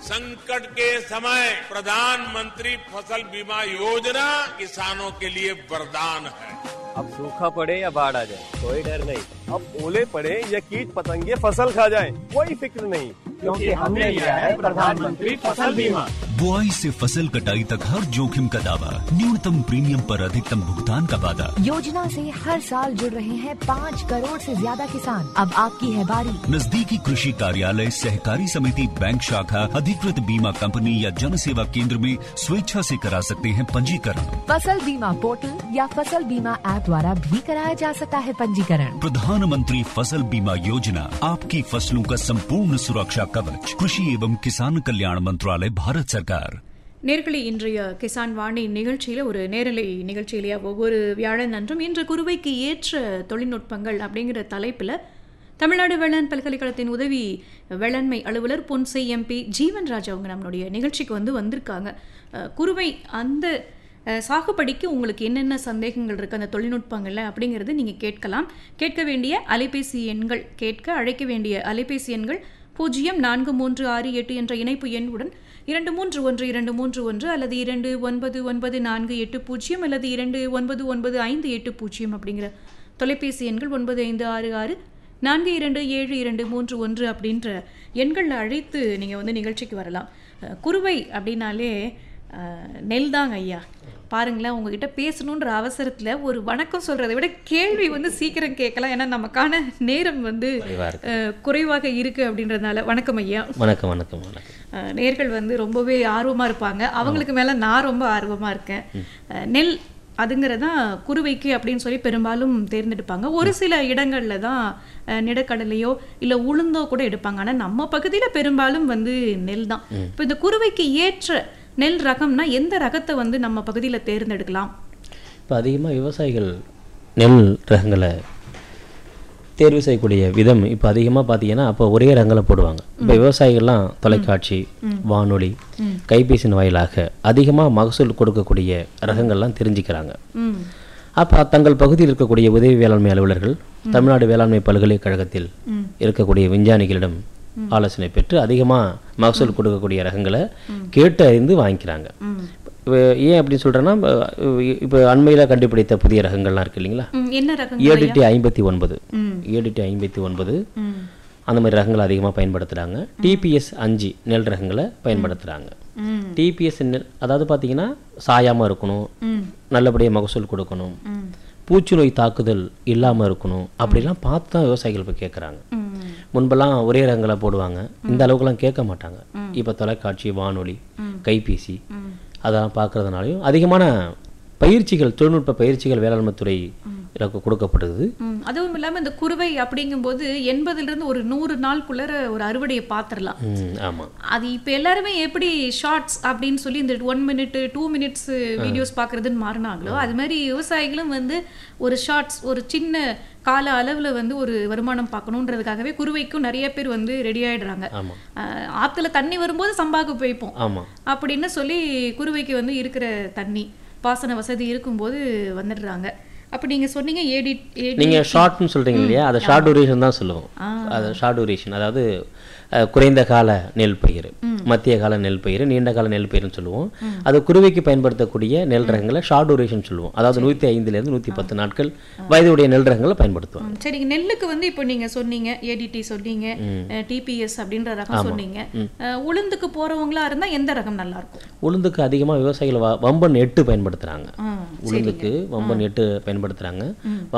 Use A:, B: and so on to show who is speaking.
A: संकट के समय प्रधानमंत्री फसल बीमा योजना किसानों के लिए वरदान है
B: अब सूखा पड़े या बाढ़ आ जाए कोई डर नहीं अब ओले पड़े या कीट पतंगे फसल खा जाए कोई फिक्र नहीं क्योंकि हमने लिया है प्रधानमंत्री फसल बीमा
C: बुआई से फसल कटाई तक हर जोखिम का दावा न्यूनतम प्रीमियम पर अधिकतम भुगतान का वादा
D: योजना से हर साल जुड़ रहे हैं पाँच करोड़ से ज्यादा किसान अब आपकी है बारी
C: नजदीकी कृषि कार्यालय सहकारी समिति बैंक शाखा अधिकृत बीमा कंपनी या जन सेवा केंद्र में स्वेच्छा से करा सकते हैं पंजीकरण
D: फसल बीमा पोर्टल या फसल बीमा ऐप द्वारा भी कराया जा सकता है पंजीकरण
C: प्रधानमंत्री फसल बीमा योजना आपकी फसलों का संपूर्ण सुरक्षा कवच कृषि एवं किसान कल्याण मंत्रालय भारत सरकार
E: நேர்களே இன்றைய கிசான் வாணி நிகழ்ச்சியில் ஒரு நேரலை நிகழ்ச்சியிலேயே ஒவ்வொரு வியாழன் அன்றும் இன்று குருவைக்கு ஏற்ற தொழில்நுட்பங்கள் அப்படிங்கிற தலைப்பில் தமிழ்நாடு வேளாண் பல்கலைக்கழகத்தின் உதவி வேளாண்மை அலுவலர் பொன்சை எம்பி ஜீவன் ராஜ் அவங்க நம்மளுடைய நிகழ்ச்சிக்கு வந்து வந்திருக்காங்க அஹ், குருவை அந்த அஹ், சாகுபடிக்கு உங்களுக்கு என்னென்ன சந்தேகங்கள் இருக்குது அந்த தொழில்நுட்பங்கள்ல அப்படிங்கிறது நீங்கள் கேட்கலாம் கேட்க வேண்டிய அலைபேசி எண்கள் கேட்க அழைக்க வேண்டிய அலைபேசி எண்கள் பூஜ்ஜியம் நான்கு மூன்று ஆறு எட்டு என்ற இணைப்பு எண்ணுடன் இரண்டு மூன்று ஒன்று இரண்டு மூன்று ஒன்று அல்லது இரண்டு ஒன்பது ஒன்பது நான்கு எட்டு பூஜ்ஜியம் அல்லது இரண்டு ஒன்பது ஒன்பது ஐந்து எட்டு பூஜ்ஜியம் அப்படிங்கிற தொலைபேசி எண்கள் ஒன்பது ஐந்து ஆறு ஆறு நான்கு இரண்டு ஏழு இரண்டு மூன்று ஒன்று அப்படின்ற எண்களில் அழைத்து நீங்கள் வந்து நிகழ்ச்சிக்கு வரலாம் அஹ், குருவை அப்படின்னாலே அஹ், நெல் தாங்க ஐயா பாருங்களேன் உங்ககிட்ட பேசணுன்ற அவசரத்தில் ஒரு வணக்கம் சொல்கிறத விட கேள்வி வந்து சீக்கிரம் கேட்கலாம் ஏன்னா நமக்கான நேரம் வந்து அஹ், குறைவாக இருக்குது அப்படின்றதுனால வணக்கம் ஐயா
F: வணக்கம் வணக்கம் வணக்கம்
E: அஹ், நேர்கள் வந்து ரொம்பவே ஆர்வமாக இருப்பாங்க அவங்களுக்கு மேலே நான் ரொம்ப ஆர்வமாக இருக்கேன் அஹ், நெல் அதுங்கிறதான் குருவைக்கு அப்படின்னு சொல்லி பெரும்பாலும் தேர்ந்தெடுப்பாங்க ஒரு சில இடங்கள்ல தான் அஹ், நிலக்கடலையோ இல்லை உளுந்தோ கூட எடுப்பாங்க ஆனால் நம்ம பகுதியில் பெரும்பாலும் வந்து நெல் தான் இப்போ இந்த குருவைக்கு ஏற்ற நெல் ரகம்னா எந்த ரகத்தை வந்து நம்ம பகுதியில் தேர்ந்தெடுக்கலாம்
F: இப்போ அதிகமாக விவசாயிகள் நெல் ரகங்களை தேர்வு செய்யக்கூடிய விதம் இப்போ அதிகமாக பார்த்தீங்கன்னா அப்போ ஒரே ரகங்களை போடுவாங்க இப்போ விவசாயிகள்லாம் தொலைக்காட்சி வானொலி கைபேசியின் வாயிலாக அதிகமாக மகசூல் கொடுக்கக்கூடிய ரகங்கள்லாம் தெரிஞ்சுக்கிறாங்க
E: ம்
F: அப்போ தங்கள் பகுதியில் இருக்கக்கூடிய உதவி வேளாண்மை அலுவலர்கள் தமிழ்நாடு வேளாண்மை பல்கலைக்கழகத்தில் இருக்கக்கூடிய விஞ்ஞானிகளிடம் ஆலோசனை பெற்று அதிகமாக மகசூல் கொடுக்கக்கூடிய ரகங்களை கேட்டு அறிந்து வாங்கிக்கிறாங்க இப்போ ஏன் அப்படின்னு சொல்கிறேன்னா இப்போ அண்மையில் கண்டுபிடித்த புதிய ரகங்கள்லாம் இருக்கு இல்லைங்களா
E: ம், என்ன ரகம்
F: ஏடிடி ஐம்பத்தி ஒன்பது ஏடிடி ஐம்பத்தி ஒன்பது
E: ம்
F: அந்த மாதிரி ரகங்களை அதிகமாக பயன்படுத்துகிறாங்க டிபிஎஸ் அஞ்சு நெல் ரகங்களை பயன்படுத்துகிறாங்க
E: ம்
F: டிபிஎஸ் நெல் அதாவது பார்த்தீங்கன்னா சாயாமல் இருக்கணும்
E: ம்
F: நல்லபடியாக மகசூல் கொடுக்கணும்
E: ம்
F: பூச்சி நோய் தாக்குதல் இல்லாமல் இருக்கணும் அப்படிலாம் பார்த்து தான் விவசாயிகள் இப்போ கேட்குறாங்க
E: ம்
F: முன்பெல்லாம் ஒரே ரகங்களை போடுவாங்க இந்த அளவுக்குலாம் கேட்க மாட்டாங்க இப்போ தொலைக்காட்சி வானொலி கைபேசி அதெல்லாம் பார்க்கறதுனாலையும் அதிகமான பயிற்சிகள் தொழில்நுட்ப பயிற்சிகள் வேளாண்மை துறை எனக்கு கொடுக்கப்படுது
E: ம், அதுவும் இல்லாம இந்த குருவை அப்படிங்கும்போது எண்பதுல இருந்து ஒரு நூறு நாளுக்குள்ளர ஒரு அறுவடையை பார்த்துடலாம்
F: ம், ஆமா
E: அது இப்போ எல்லாருமே எப்படி ஷார்ட்ஸ் அப்படின்னு சொல்லி இந்த one minute two minutes videos பார்க்கறதுன்னு மாறினாங்களோ அது மாதிரி விவசாயிகளும் வந்து ஒரு ஷார்ட்ஸ் ஒரு சின்ன கால அளவுல வந்து ஒரு வருமானம் பார்க்கணுன்றதுக்காகவே குருவைக்கும் நிறைய பேர் வந்து ரெடி ஆயிடுறாங்க
F: ஆமா
E: அஹ், ஆத்துல தண்ணி வரும்போது சம்பாக்கு போய்ப்போம்
F: ஆமா
E: அப்படின்னு சொல்லி குருவைக்கு வந்து இருக்கிற தண்ணி பாசன வசதி இருக்கும்போது வந்துடுறாங்க அப்ப நீங்க சொன்னீங்க ஏடி ஏடி
F: நீங்க ஷார்ட்னு சொல்றீங்க இல்லையா அதை ஷார்ட் டூரேஷன் தான் சொல்லுவோம் அது ஷார்ட் டூரேஷன் அதாவது அஹ், குறைந்த கால நெல் பயிர் மத்திய கால நெல் பயிர் நீண்ட கால நெல் பயிர்னு சொல்லுவோம் அது குருவிக்கு பயன்படுத்தக்கூடிய நெல் ரகங்களை ஷார்ட் டூரேஷன் சொல்லுவோம் அதாவது நூற்றி ஐந்துலேருந்து நூற்றி பத்து நாட்கள் வயதுடைய நெல் ரகங்களை பயன்படுத்துவாங்க
E: ம், சரிங்க நெல்லுக்கு வந்து இப்போ நீங்க சொன்னீங்க ஏடிடி சொன்னீங்க டிபிஎஸ் அப்படின்ற ரகம் சொன்னீங்க அஹ், உளுந்துக்கு போறவங்களா இருந்தா எந்த ரகம் நல்லா இருக்கும்
F: உளுந்துக்கு அதிகமாக விவசாயிகள் வ- வம்பன் எட்டு பயன்படுத்துகிறாங்க
E: ஆ,
F: உளுந்துக்கு வம்பன் எட்டு பயன்படுத்துகிறாங்க